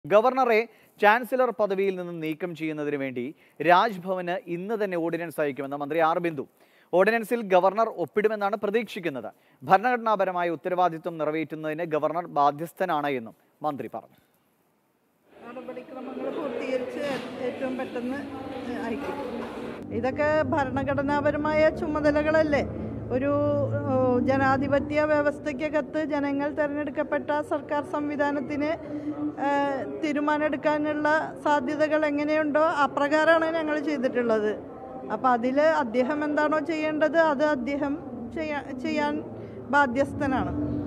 ഗവർണറെ ചാൻസലർ പദവിയിൽ നിന്ന് നീക്കം ചെയ്യുന്നതിന് വേണ്ടി രാജ്ഭവന് ഇന്ന് തന്നെ ഓർഡിനൻസ് അയക്കുമെന്ന് മന്ത്രി ആർ ബിന്ദു ഓർഡിനൻസിൽ ഗവർണർ ഒപ്പിടുമെന്നാണ് പ്രതീക്ഷിക്കുന്നത് ഭരണഘടനാപരമായ ഉത്തരവാദിത്വം നിറവേറ്റുന്നതിന് ഗവർണർ ബാധ്യസ്ഥനാണ് എന്നും മന്ത്രി പറഞ്ഞു നടപടിക്രമങ്ങൾ പൂർത്തീകരിച്ച് ഏറ്റവും പെട്ടെന്ന് അയക്കും ഇതൊക്കെ ഭരണഘടനാപരമായ ചുമതലകളല്ലേ ഒരു ഏഹ്, ജനാധിപത്യ വ്യവസ്ഥയ്ക്കകത്ത് ജനങ്ങൾ തിരഞ്ഞെടുക്കപ്പെട്ട സർക്കാർ സംവിധാനത്തിന് ഏഹ്, തീരുമാനമെടുക്കാനുള്ള സാധ്യതകൾ എങ്ങനെയുണ്ടോ അപ്രകാരമാണ് ഞങ്ങൾ ചെയ്തിട്ടുള്ളത് അപ്പം അതിൽ അദ്ദേഹം എന്താണോ ചെയ്യേണ്ടത് അത് അദ്ദേഹം ചെയ്യാ ചെയ്യാൻ ബാധ്യസ്ഥനാണ്